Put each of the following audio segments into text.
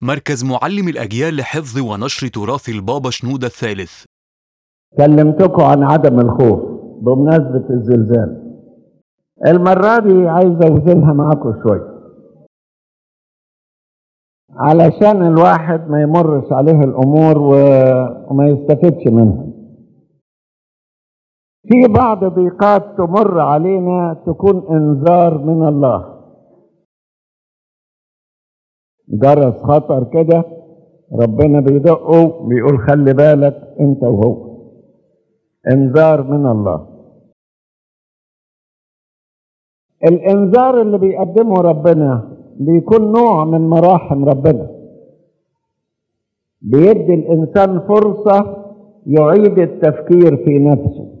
مركز معلم الأجيال لحفظ ونشر تراث البابا شنودة الثالث كلمتكم عن عدم الخوف بمناسبة الزلزال المرة دي عايز أوزنها معاكم شوية علشان الواحد ما يمرش عليه الأمور و- وما يستفدش منها في بعض ضيقات تمر علينا تكون انذار من الله جرس خطر كده ربنا بيدقه بيقول خلي بالك انت وهو انذار من الله الانذار اللي بيقدمه ربنا بيكون نوع من مراحم ربنا بيدي الانسان فرصه يعيد التفكير في نفسه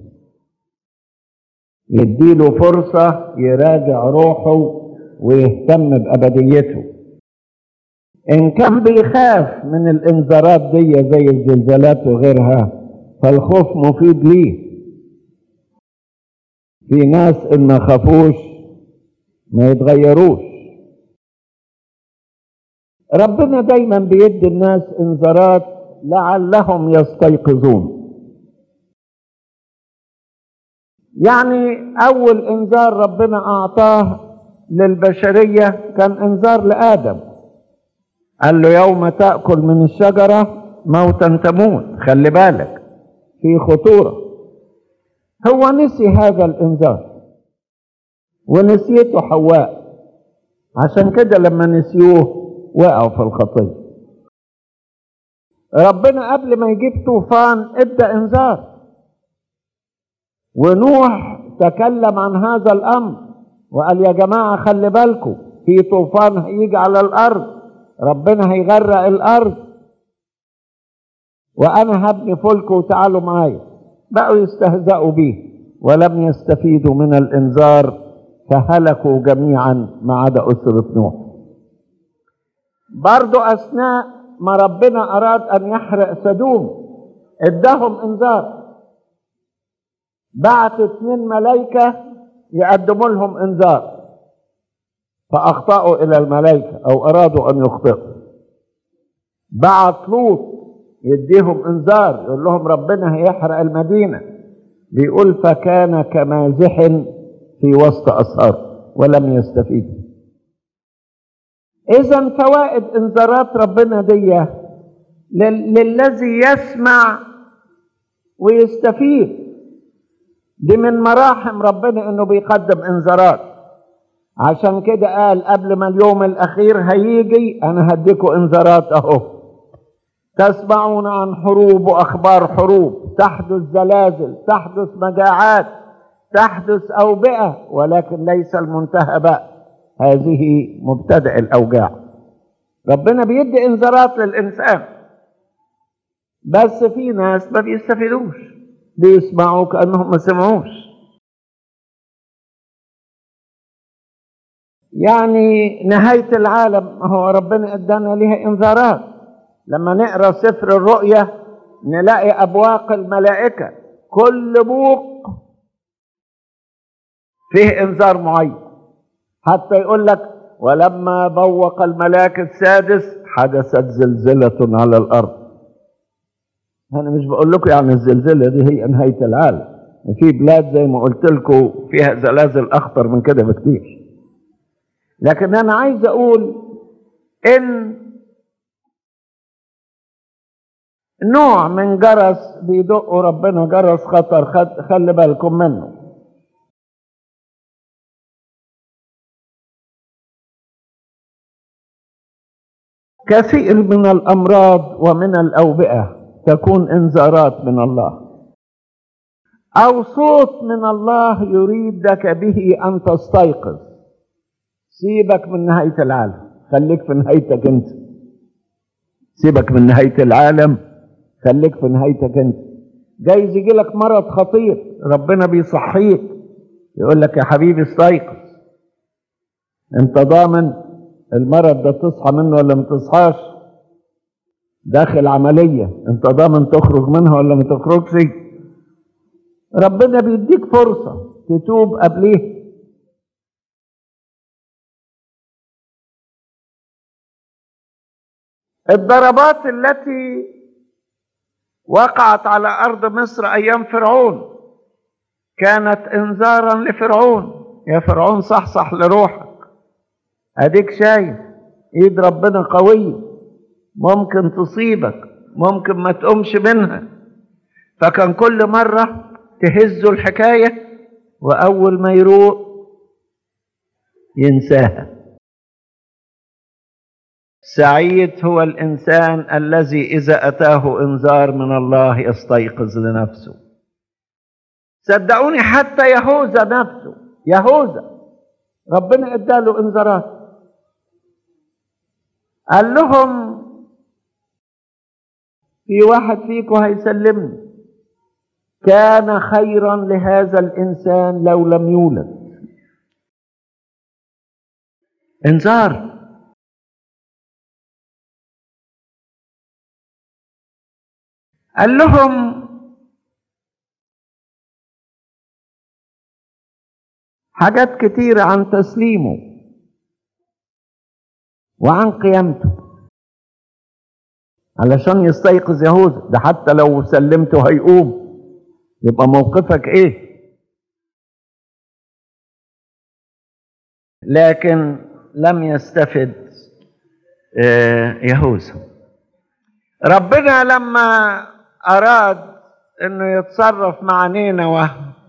يديله فرصه يراجع روحه ويهتم بابديته ان كان بيخاف من الانذارات دي زي الزلزالات وغيرها فالخوف مفيد ليه في ناس ان ما خافوش ما يتغيروش ربنا دايما بيدي الناس انذارات لعلهم يستيقظون يعني اول انذار ربنا اعطاه للبشريه كان انذار لادم قال له يوم تاكل من الشجره موتا تموت خلي بالك في خطوره هو نسي هذا الانذار ونسيته حواء عشان كده لما نسيوه وقعوا في الخطيه ربنا قبل ما يجيب طوفان ادى انذار ونوح تكلم عن هذا الامر وقال يا جماعه خلي بالكم في طوفان هيجي على الارض ربنا هيغرق الارض وانا هبني فلك وتعالوا معايا بقوا يستهزئوا به ولم يستفيدوا من الانذار فهلكوا جميعا ما عدا اسره نوح برضو اثناء ما ربنا اراد ان يحرق سدوم اداهم انذار بعت اثنين ملائكه يقدموا لهم انذار فاخطاوا الى الملائكه او ارادوا ان يخطئوا بعت لوط يديهم انذار يقول لهم ربنا هيحرق المدينه بيقول فكان كمازح في وسط اسهار ولم يستفيد اذا فوائد انذارات ربنا دي لل- للذي يسمع ويستفيد دي من مراحم ربنا انه بيقدم انذارات عشان كده قال قبل ما اليوم الاخير هيجي انا هديكوا انذارات اهو تسمعون عن حروب واخبار حروب تحدث زلازل تحدث مجاعات تحدث اوبئه ولكن ليس المنتهى بقى هذه مبتدأ الاوجاع ربنا بيدي انذارات للانسان بس في ناس ما بيستفيدوش بيسمعوا كانهم ما سمعوش يعني نهاية العالم هو ربنا ادانا ليها انذارات لما نقرا سفر الرؤيا نلاقي ابواق الملائكة كل بوق فيه انذار معين حتى يقول لك ولما بوق الملاك السادس حدثت زلزلة على الأرض أنا مش بقول لكم يعني الزلزلة دي هي نهاية العالم في بلاد زي ما قلت لكم فيها زلازل أخطر من كده بكتير لكن أنا عايز أقول إن نوع من جرس بيدقوا ربنا جرس خطر خد خلي بالكم منه كثير من الامراض ومن الاوبئه تكون انذارات من الله او صوت من الله يريدك به ان تستيقظ سيبك من نهايه العالم خليك في نهايتك انت سيبك من نهايه العالم خليك في نهايتك انت جايز يجي لك مرض خطير ربنا بيصحيك يقول لك يا حبيبي استيقظ انت ضامن المرض ده تصحى منه ولا ما تصحاش داخل عملية انت ضامن تخرج منها ولا ما تخرجش ربنا بيديك فرصة تتوب قبليه الضربات التي وقعت على ارض مصر ايام فرعون كانت انذارا لفرعون يا فرعون صحصح لروحك اديك شايف ايد ربنا قويه ممكن تصيبك ممكن ما تقومش منها فكان كل مره تهزوا الحكايه واول ما يروق ينساها سعيد هو الانسان الذي اذا اتاه انذار من الله يستيقظ لنفسه صدقوني حتى يهوذا نفسه يهوذا ربنا اداله انذارات قال لهم في واحد فيكم هيسلمني كان خيرا لهذا الانسان لو لم يولد انذار قال لهم حاجات كتيرة عن تسليمه وعن قيامته علشان يستيقظ يهوذا ده حتى لو سلمته هيقوم يبقى موقفك ايه لكن لم يستفد آه، يهوذا ربنا لما اراد انه يتصرف مع نينوى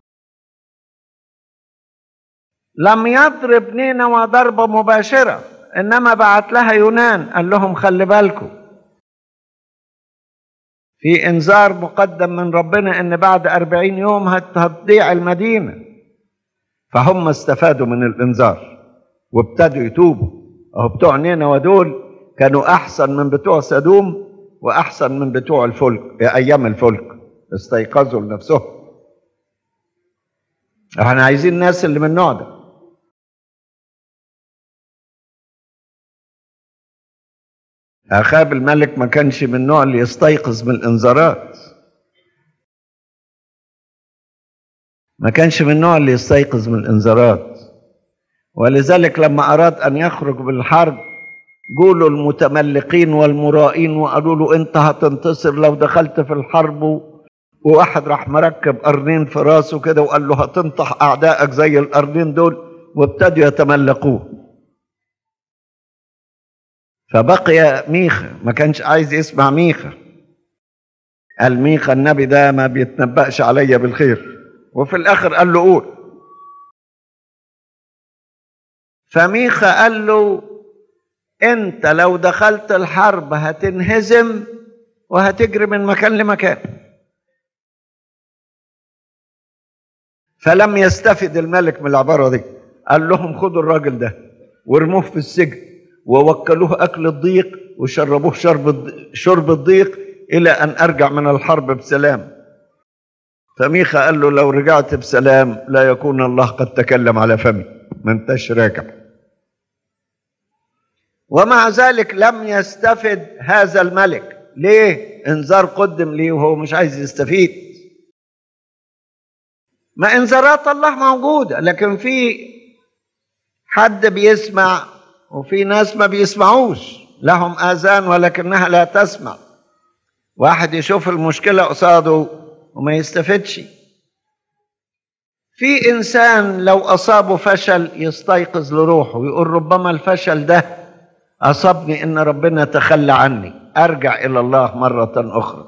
لم يضرب نينوى ضربة مباشرة انما بعت لها يونان قال لهم خلي بالكم في انذار مقدم من ربنا ان بعد أربعين يوم هت- هتضيع المدينة فهم استفادوا من الانذار وابتدوا يتوبوا اهو بتوع نينوى دول كانوا احسن من بتوع سدوم واحسن من بتوع الفلك ايام الفلك استيقظوا لنفسهم احنا عايزين الناس اللي من النوع ده اخاب الملك ما كانش من النوع اللي يستيقظ من الانذارات ما كانش من النوع اللي يستيقظ من الانذارات ولذلك لما اراد ان يخرج بالحرب قولوا المتملقين والمرائين وقالوا له انت هتنتصر لو دخلت في الحرب و- وواحد راح مركب قرنين في راسه كده وقال له هتنطح اعدائك زي القرنين دول وابتدوا يتملقوه فبقي ميخا ما كانش عايز يسمع ميخا قال ميخا النبي ده ما بيتنبأش عليا بالخير وفي الاخر قال له قول فميخا قال له انت لو دخلت الحرب هتنهزم وهتجري من مكان لمكان فلم يستفد الملك من العبارة دي قال لهم خدوا الراجل ده وارموه في السجن ووكلوه أكل الضيق وشربوه شرب الض- شرب الضيق إلى أن أرجع من الحرب بسلام فميخا قال له لو رجعت بسلام لا يكون الله قد تكلم على فمي ما انتش راجع ومع ذلك لم يستفد هذا الملك ليه انذار قدم ليه وهو مش عايز يستفيد ما انذارات الله موجودة لكن في حد بيسمع وفي ناس ما بيسمعوش لهم آذان ولكنها لا تسمع واحد يشوف المشكلة قصاده وما يستفدش في إنسان لو أصابه فشل يستيقظ لروحه ويقول ربما الفشل ده أصابني إن ربنا تخلى عني أرجع إلى الله مرة أخرى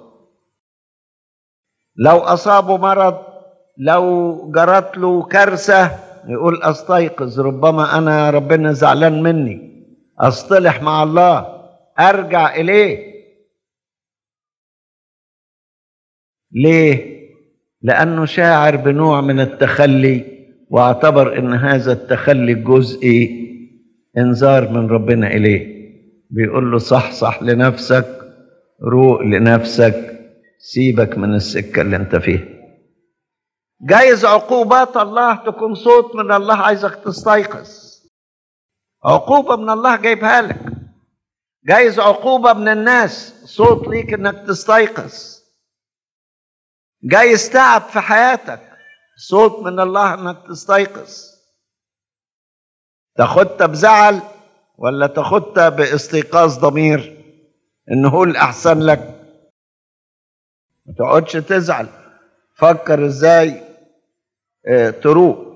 لو أصابه مرض لو جرت له كارثة يقول أستيقظ ربما أنا ربنا زعلان مني أصطلح مع الله أرجع إليه ليه؟ لأنه شاعر بنوع من التخلي واعتبر أن هذا التخلي الجزئي انذار من ربنا إليه بيقول له صح صح لنفسك روق لنفسك سيبك من السكة اللي انت فيها جايز عقوبات الله تكون صوت من الله عايزك تستيقظ عقوبة من الله جايبها لك جايز عقوبة من الناس صوت ليك انك تستيقظ جايز تعب في حياتك صوت من الله انك تستيقظ تاخدها بزعل ولا تاخدها باستيقاظ ضمير إن هو الأحسن لك ما تقعدش تزعل فكر إزاي اه تروق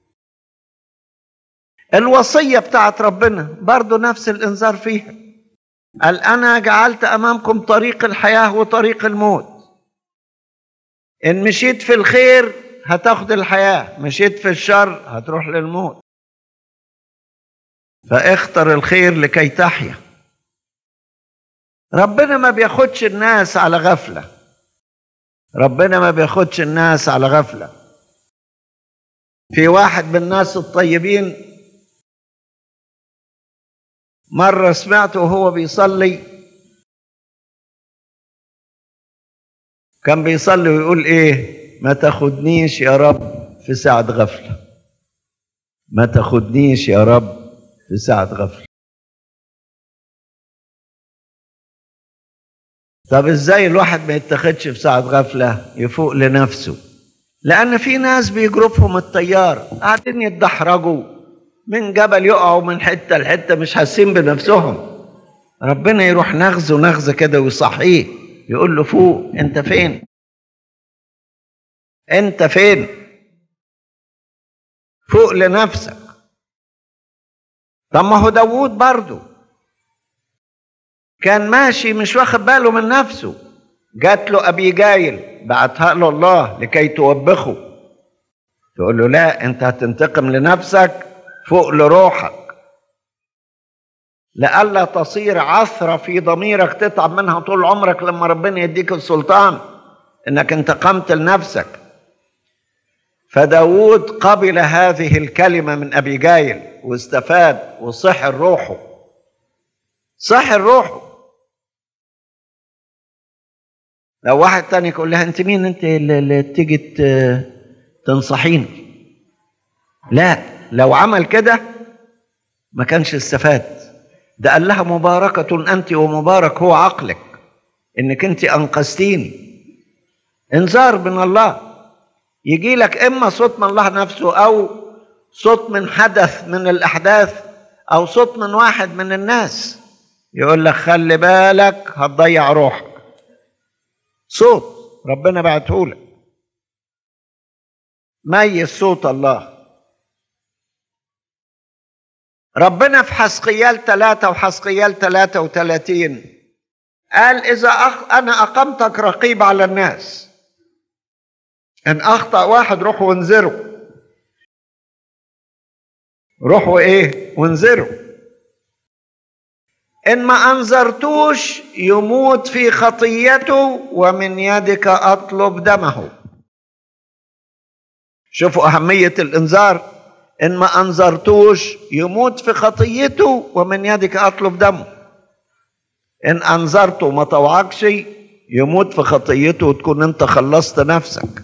الوصية بتاعت ربنا برضو نفس الإنذار فيها قال أنا جعلت أمامكم طريق الحياة وطريق الموت إن مشيت في الخير هتاخد الحياة مشيت في الشر هتروح للموت فاختر الخير لكي تحيا ربنا ما بياخدش الناس على غفلة ربنا ما بياخدش الناس على غفلة في واحد من الناس الطيبين مرة سمعته وهو بيصلي كان بيصلي ويقول ايه ما تاخدنيش يا رب في ساعة غفلة ما تاخدنيش يا رب في ساعة غفلة طب ازاي الواحد ما يتخدش في ساعة غفلة يفوق لنفسه لأن في ناس بيجرفهم الطيار قاعدين يتدحرجوا من جبل يقعوا من حتة لحتة مش حاسين بنفسهم ربنا يروح نغزه نغزة كده ويصحيه يقول له فوق انت فين انت فين فوق لنفسك طب ما هو داوود برضه كان ماشي مش واخد باله من نفسه جات له ابي جايل بعتها له الله لكي توبخه تقول له لا انت هتنتقم لنفسك فوق لروحك لئلا تصير عثرة في ضميرك تتعب منها طول عمرك لما ربنا يديك السلطان انك انتقمت لنفسك فداود قبل هذه الكلمة من أبي جايل واستفاد وصحر روحه صحر روحه لو واحد تاني يقول لها انت مين انت اللي تيجي تنصحيني لا لو عمل كده ما كانش استفاد ده قال لها مباركة أنت ومبارك هو عقلك إنك أنت أنقذتيني انذار من الله يجي لك إما صوت من الله نفسه أو صوت من حدث من الأحداث أو صوت من واحد من الناس يقول لك خلي بالك هتضيع روحك صوت ربنا بعته لك ميز صوت الله ربنا في حسقيال ثلاثة وحسقيال ثلاثة وثلاثين قال إذا أخ... أنا أقمتك رقيب على الناس إن أخطأ واحد روح وانذره روحوا إيه وانذره إن ما أنذرتوش يموت في خطيته ومن يدك أطلب دمه شوفوا أهمية الإنذار إن ما أنذرتوش يموت في خطيته ومن يدك أطلب دمه إن أنذرته ما طوعكش يموت في خطيته وتكون أنت خلصت نفسك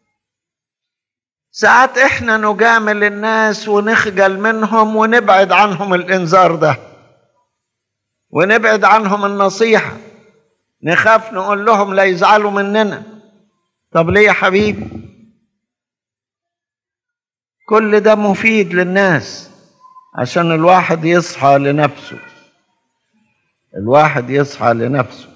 ساعات إحنا نجامل الناس ونخجل منهم ونبعد عنهم الإنذار ده ونبعد عنهم النصيحة نخاف نقول لهم لا يزعلوا مننا طب ليه يا حبيبي كل ده مفيد للناس عشان الواحد يصحى لنفسه الواحد يصحى لنفسه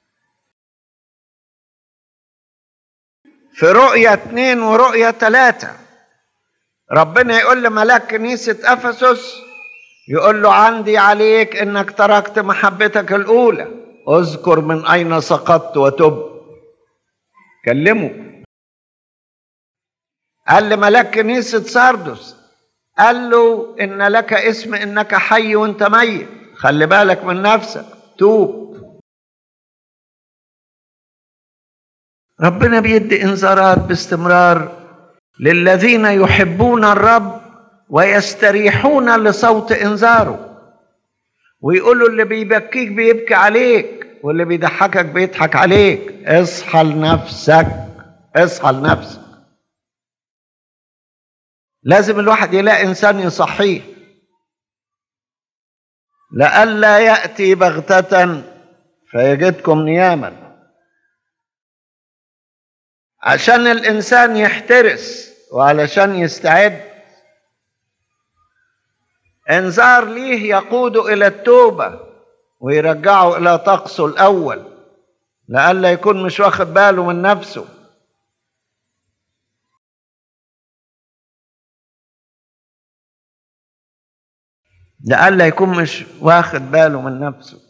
في رؤية اتنين ورؤية تلاتة ربنا يقول لملاك كنيسة أفسس يقول له عندي عليك انك تركت محبتك الاولى اذكر من اين سقطت وتب كلمه قال لملاك كنيسة ساردس قال له إن لك اسم إنك حي وأنت ميت خلي بالك من نفسك توب ربنا بيدي إنذارات باستمرار للذين يحبون الرب ويستريحون لصوت إنذاره ويقولوا اللي بيبكيك بيبكي عليك واللي بيضحكك بيضحك عليك اصحى لنفسك اصحى لنفسك لازم الواحد يلاقي انسان يصحيه لئلا ياتي بغته فيجدكم نياما عشان الانسان يحترس وعلشان يستعد انذار ليه يقود الى التوبه ويرجعه إلى طقسه الأول لئلا يكون مش واخد باله من نفسه لئلا يكون مش واخد باله من نفسه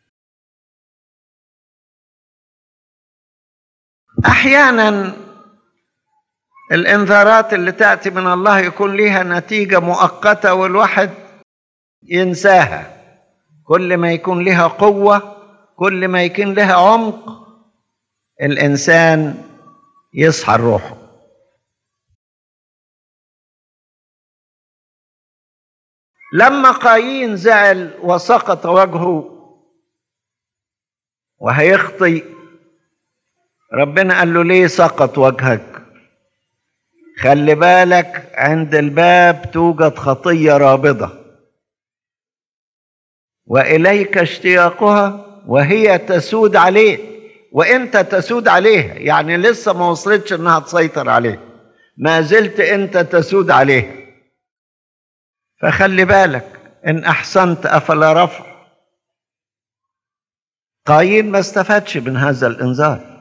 احيانا الانذارات اللي تاتي من الله يكون ليها نتيجه مؤقته والواحد ينساها كل ما يكون لها قوه كل ما يكون لها عمق الانسان يصحى روحه لما قايين زعل وسقط وجهه وهيخطي ربنا قال له ليه سقط وجهك خلي بالك عند الباب توجد خطيه رابضه واليك اشتياقها وهي تسود عليه وانت تسود عليها يعني لسه ما وصلتش انها تسيطر عليه ما زلت انت تسود عليها فخلي بالك ان احسنت افلا رفع قايين ما استفادش من هذا الانذار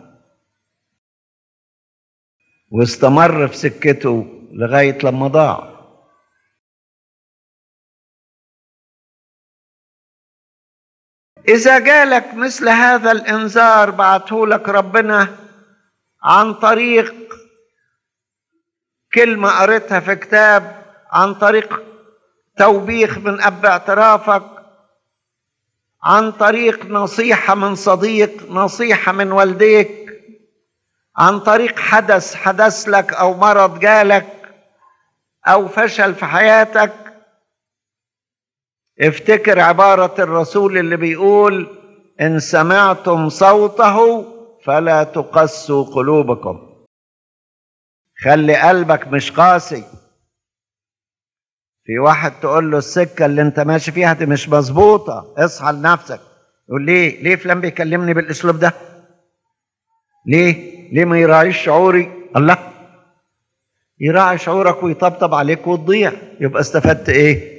واستمر في سكته لغايه لما ضاع اذا جالك مثل هذا الانذار بعته لك ربنا عن طريق كلمه قريتها في كتاب عن طريق توبيخ من اب اعترافك عن طريق نصيحه من صديق نصيحه من والديك عن طريق حدث حدث لك او مرض جالك او فشل في حياتك افتكر عباره الرسول اللي بيقول ان سمعتم صوته فلا تقسوا قلوبكم خلي قلبك مش قاسي في واحد تقول له السكه اللي انت ماشي فيها دي مش مظبوطه اصحى لنفسك يقول ليه ليه فلان بيكلمني بالاسلوب ده ليه ليه ما يراعيش شعوري الله يراعي شعورك ويطبطب عليك وتضيع يبقى استفدت ايه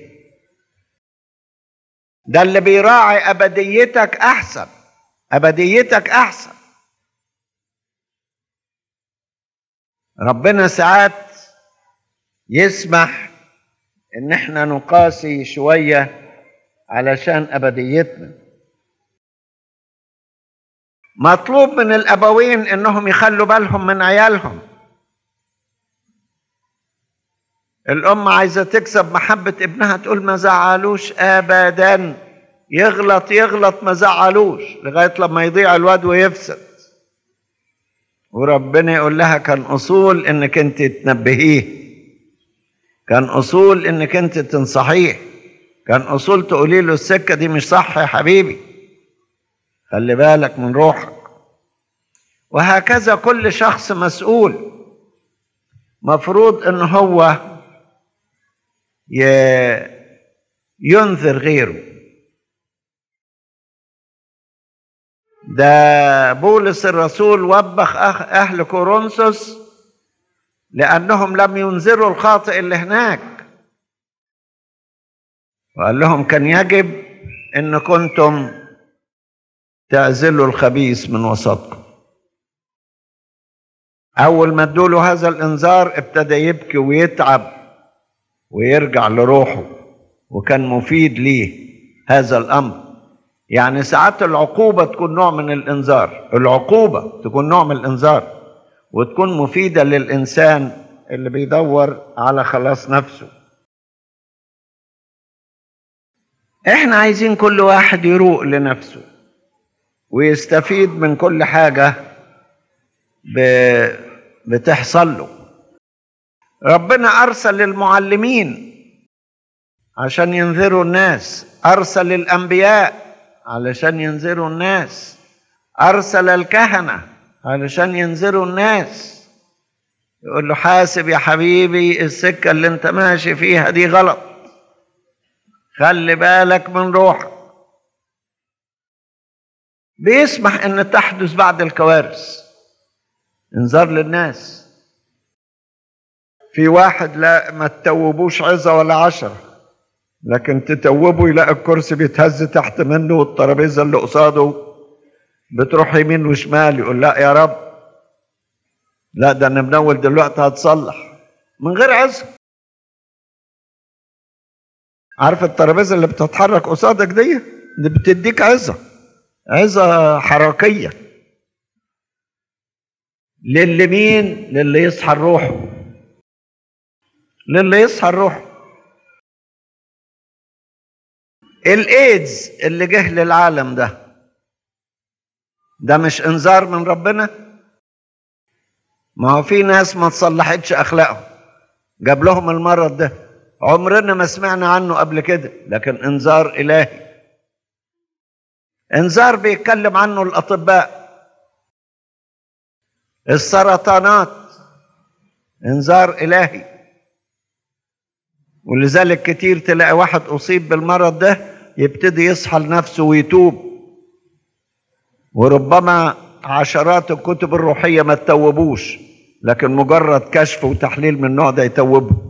ده اللي بيراعي ابديتك احسن ابديتك احسن ربنا ساعات يسمح ان احنا نقاسي شويه علشان ابديتنا مطلوب من الابوين انهم يخلوا بالهم من عيالهم الام عايزه تكسب محبه ابنها تقول ما زعلوش ابدا يغلط يغلط ما زعلوش لغايه لما يضيع الواد ويفسد وربنا يقول لها كان اصول انك انت تنبهيه كان اصول انك انت تنصحيه كان اصول تقولي له السكه دي مش صح يا حبيبي خلي بالك من روحك وهكذا كل شخص مسؤول مفروض ان هو ينذر غيره ده بولس الرسول وبخ اهل كورنثوس لانهم لم ينذروا الخاطئ اللي هناك وقال لهم كان يجب ان كنتم تعزلوا الخبيث من وسطكم اول ما ادوا هذا الانذار ابتدى يبكي ويتعب ويرجع لروحه وكان مفيد ليه هذا الامر يعني ساعات العقوبه تكون نوع من الانذار العقوبه تكون نوع من الانذار وتكون مفيده للانسان اللي بيدور على خلاص نفسه احنا عايزين كل واحد يروق لنفسه ويستفيد من كل حاجه بتحصل له ربنا ارسل المعلمين عشان ينذروا الناس ارسل الانبياء علشان ينذروا الناس ارسل الكهنه علشان ينذروا الناس يقول له حاسب يا حبيبي السكه اللي انت ماشي فيها دي غلط خلي بالك من روحك بيسمح ان تحدث بعد الكوارث انذار للناس في واحد لا ما تتوبوش عظة ولا عشرة لكن تتوبه يلاقي الكرسي بيتهز تحت منه والترابيزه اللي قصاده بتروح يمين وشمال يقول لا يا رب لا ده انا منول دلوقتي هتصلح من غير عزم عارف الترابيزه اللي بتتحرك قصادك دي دي بتديك عزه عزه حركيه للي مين للي يصحى الروح للي يصحى الروح الايدز اللي جه للعالم ده ده مش انذار من ربنا ما هو في ناس ما تصلحتش اخلاقهم جاب لهم المرض ده عمرنا ما سمعنا عنه قبل كده لكن انذار الهي انذار بيتكلم عنه الاطباء السرطانات انذار الهي ولذلك كتير تلاقي واحد اصيب بالمرض ده يبتدي يصحى لنفسه ويتوب وربما عشرات الكتب الروحيه ما تتوبوش لكن مجرد كشف وتحليل من النوع ده يتوبه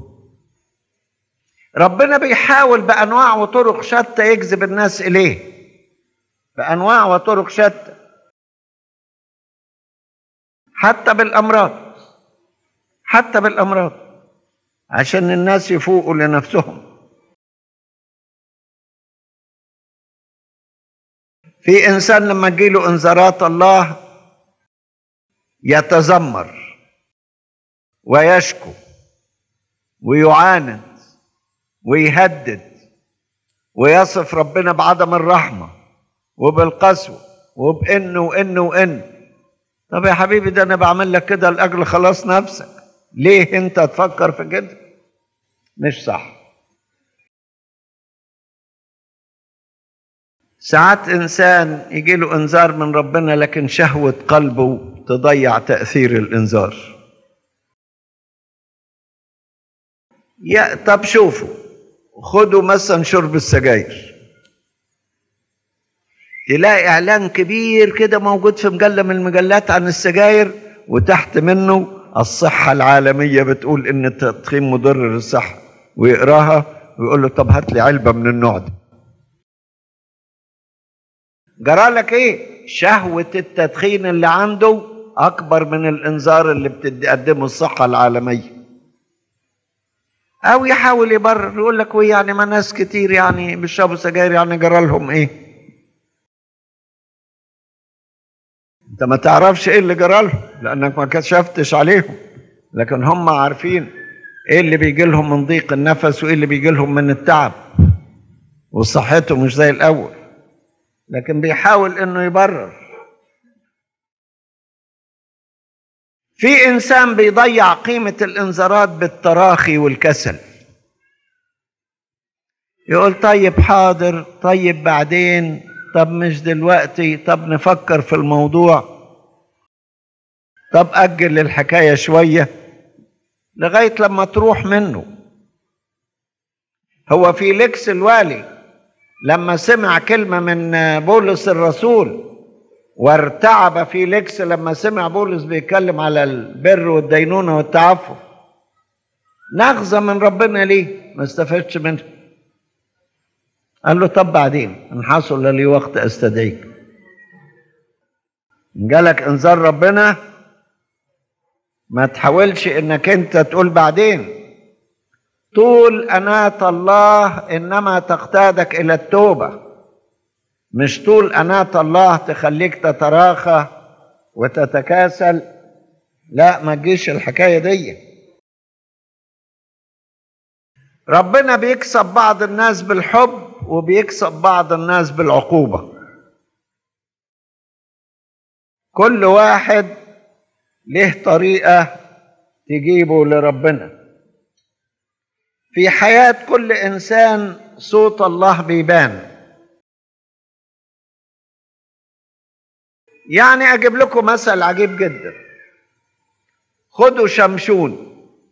ربنا بيحاول بانواع وطرق شتى يجذب الناس اليه بانواع وطرق شتى حتى بالامراض حتى بالامراض عشان الناس يفوقوا لنفسهم في انسان لما تجيله انذارات الله يتذمر ويشكو ويعاند ويهدد ويصف ربنا بعدم الرحمه وبالقسوه وبانه وانه وان طب يا حبيبي ده انا بعمل لك كده لاجل خلاص نفسك ليه انت تفكر في كده مش صح ساعات انسان يجي له انذار من ربنا لكن شهوه قلبه تضيع تاثير الانذار يا طب شوفوا خدوا مثلا شرب السجاير تلاقي اعلان كبير كده موجود في مجله من المجلات عن السجاير وتحت منه الصحه العالميه بتقول ان التدخين مضر للصحه ويقراها ويقول له طب هات لي علبه من النوع ده جرى لك ايه شهوه التدخين اللي عنده اكبر من الانذار اللي بتقدمه الصحه العالميه او يحاول يبرر يقول لك ويه يعني ما ناس كتير يعني بيشربوا سجاير يعني جرى لهم ايه انت ما تعرفش ايه اللي جرى لهم لانك ما كشفتش عليهم لكن هم عارفين ايه اللي بيجي لهم من ضيق النفس وايه اللي بيجي لهم من التعب وصحته مش زي الاول لكن بيحاول انه يبرر في انسان بيضيع قيمه الانذارات بالتراخي والكسل يقول طيب حاضر طيب بعدين طب مش دلوقتي طب نفكر في الموضوع طب اجل الحكايه شويه لغايه لما تروح منه هو فيليكس الوالي لما سمع كلمه من بولس الرسول وارتعب فيليكس لما سمع بولس بيتكلم على البر والدينونه والتعفف نغزه من ربنا ليه ما استفدش منه قال له طب بعدين ان حصل لي وقت استدعيك ان جالك انذار ربنا ما تحاولش انك انت تقول بعدين طول أناة الله إنما تقتادك إلى التوبة مش طول أناة الله تخليك تتراخى وتتكاسل لا ما تجيش الحكاية دي ربنا بيكسب بعض الناس بالحب وبيكسب بعض الناس بالعقوبة كل واحد له طريقة تجيبه لربنا في حياة كل إنسان صوت الله بيبان يعني أجيب لكم مثل عجيب جدا خدوا شمشون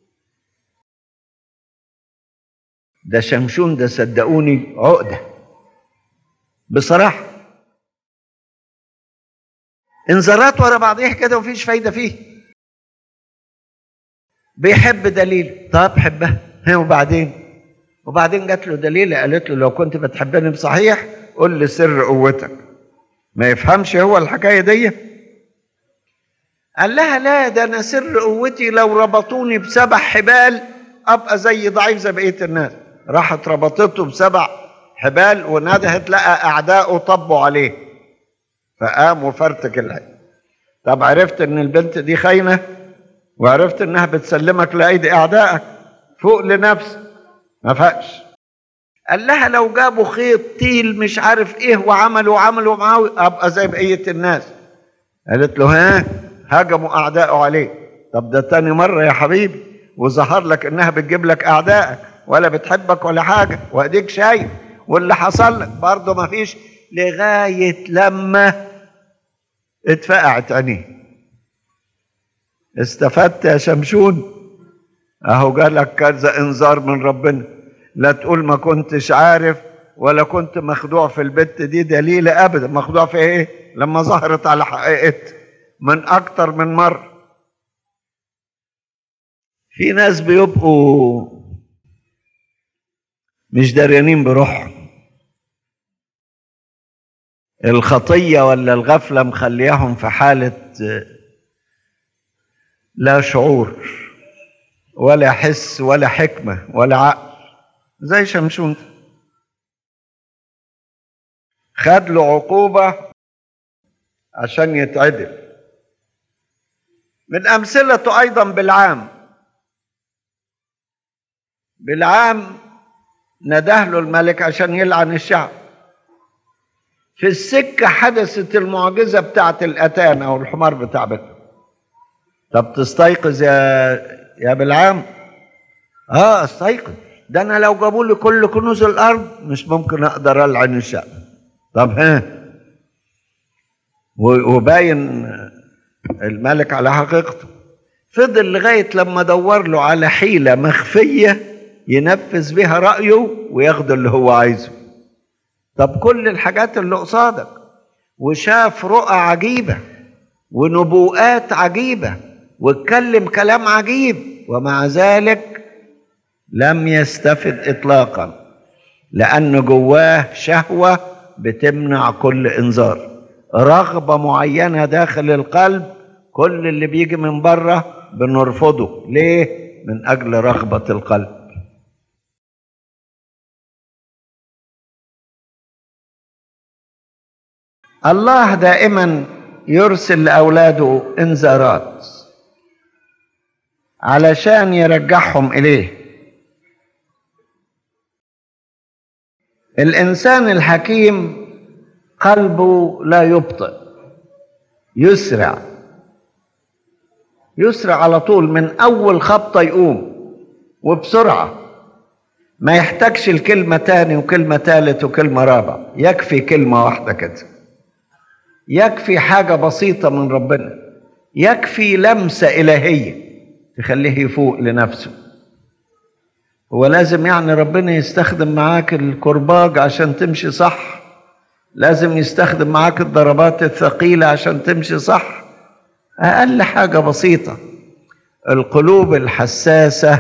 ده شمشون ده صدقوني عقدة بصراحة انذارات ورا بعضيها كده ومفيش فايدة فيه بيحب دليل طب حبها ها وبعدين وبعدين جات له دليلة قالت له لو كنت بتحبني بصحيح قول لي سر قوتك ما يفهمش هو الحكاية دي قال لها لا ده انا سر قوتي لو ربطوني بسبع حبال ابقى زي ضعيف زي بقيه الناس راحت ربطته بسبع حبال وندهت لقى اعدائه طبوا عليه فقام وفرتك العين طب عرفت ان البنت دي خاينه وعرفت انها بتسلمك لايدي اعدائك فوق لنفسك ما فاقش قال لها لو جابوا خيط تيل مش عارف ايه وعملوا وعملوا معاه ابقى زي بقيه الناس قالت له ها هجموا اعدائه عليه طب ده تاني مره يا حبيبي وظهر لك انها بتجيب لك اعدائك ولا بتحبك ولا حاجه واديك شايف واللي حصل لك برضه ما فيش لغايه لما اتفقعت عينيه استفدت يا شمشون اهو جالك كذا انذار من ربنا لا تقول ما كنتش عارف ولا كنت مخدوع في البت دي دليل ابدا مخدوع في ايه لما ظهرت على حقيقتها من اكتر من مره في ناس بيبقوا مش داريانين بروحهم الخطيه ولا الغفله مخلياهم في حاله لا شعور ولا حس ولا حكمه ولا عقل زي شمشون خد له عقوبه عشان يتعدل من امثلته ايضا بالعام بالعام نداه له الملك عشان يلعن الشعب في السكة حدثت المعجزة بتاعت الأتان أو الحمار بتاع بكر طب تستيقظ يا يا بالعام اه استيقظ ده انا لو جابوا لي كل كنوز الارض مش ممكن اقدر العن الشعب طب ها وباين الملك على حقيقته فضل لغايه لما دور له على حيله مخفيه ينفذ بها رايه وياخد اللي هو عايزه طب كل الحاجات اللي قصادك وشاف رؤى عجيبه ونبوءات عجيبه واتكلم كلام عجيب ومع ذلك لم يستفد اطلاقا لان جواه شهوه بتمنع كل انذار رغبه معينه داخل القلب كل اللي بيجي من بره بنرفضه ليه من اجل رغبه القلب الله دائما يرسل لاولاده انذارات علشان يرجعهم اليه الانسان الحكيم قلبه لا يبطئ يسرع يسرع على طول من اول خبطه يقوم وبسرعه ما يحتاجش الكلمه تاني وكلمه تالت وكلمه رابع يكفي كلمه واحده كده يكفي حاجه بسيطه من ربنا يكفي لمسه الهيه تخليه يفوق لنفسه هو لازم يعني ربنا يستخدم معاك الكرباج عشان تمشي صح لازم يستخدم معاك الضربات الثقيلة عشان تمشي صح أقل حاجة بسيطة القلوب الحساسة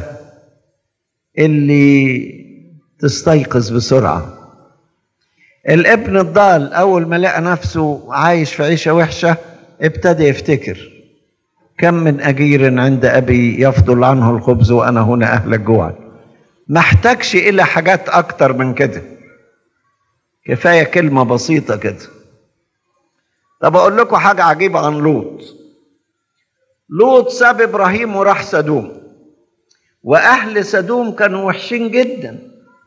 اللي تستيقظ بسرعة الابن الضال أول ما لقى نفسه عايش في عيشة وحشة ابتدى يفتكر كم من أجير عند أبي يفضل عنه الخبز وأنا هنا أهلك جوعا ما احتاجش إلى حاجات أكتر من كده كفاية كلمة بسيطة كده طب أقول لكم حاجة عجيبة عن لوط لوط ساب إبراهيم وراح سدوم وأهل سدوم كانوا وحشين جدا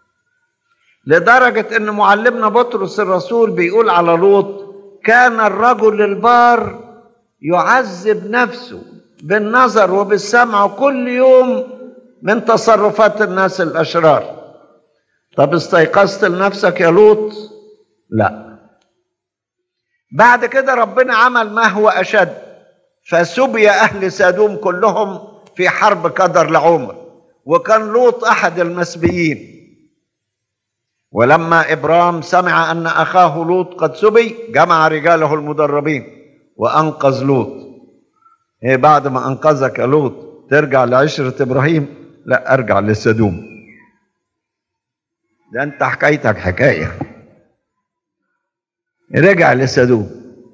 لدرجة إن معلمنا بطرس الرسول بيقول على لوط كان الرجل البار يعذب نفسه بالنظر وبالسمع كل يوم من تصرفات الناس الأشرار طب استيقظت لنفسك يا لوط لا بعد كده ربنا عمل ما هو أشد فسبي أهل سادوم كلهم في حرب قدر لعمر وكان لوط أحد المسبيين ولما إبرام سمع أن أخاه لوط قد سبي جمع رجاله المدربين وأنقذ لوط إيه بعد ما أنقذك يا لوط ترجع لعشرة إبراهيم لا أرجع لسدوم ده انت حكايتك حكايه رجع لسدوم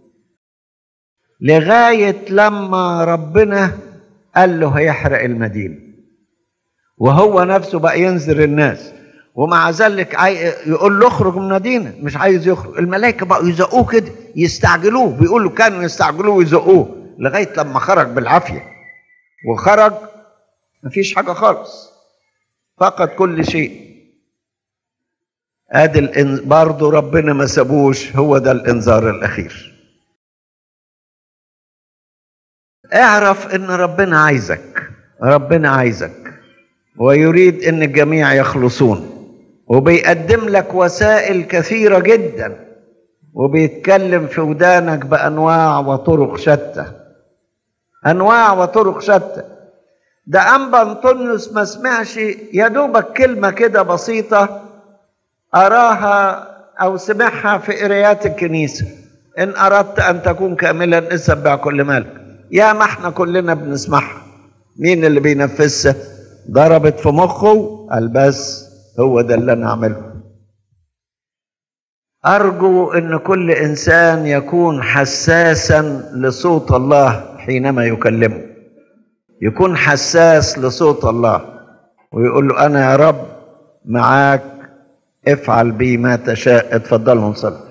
لغايه لما ربنا قال له هيحرق المدينه وهو نفسه بقى ينذر الناس ومع ذلك يقول له اخرج من المدينه مش عايز يخرج الملائكه بقوا يزقوه كده يستعجلوه بيقولوا كانوا يستعجلوه ويزقوه لغايه لما خرج بالعافيه وخرج مفيش حاجه خالص فقد كل شيء ادي الإن... برضه ربنا ما سابوش هو ده الانذار الاخير اعرف ان ربنا عايزك ربنا عايزك ويريد ان الجميع يخلصون وبيقدم لك وسائل كثيره جدا وبيتكلم في ودانك بانواع وطرق شتى انواع وطرق شتى ده انبا انطونيوس ما سمعش يا دوبك كلمه كده بسيطه اراها او سمعها في قرايات الكنيسه ان اردت ان تكون كاملا اسبع كل مالك يا ما احنا كلنا بنسمعها مين اللي بينفذها ضربت في مخه قال بس هو ده اللي انا اعمله ارجو ان كل انسان يكون حساسا لصوت الله حينما يكلمه يكون حساس لصوت الله ويقول له انا يا رب معاك افعل بي ما تشاء اتفضلوا نصلي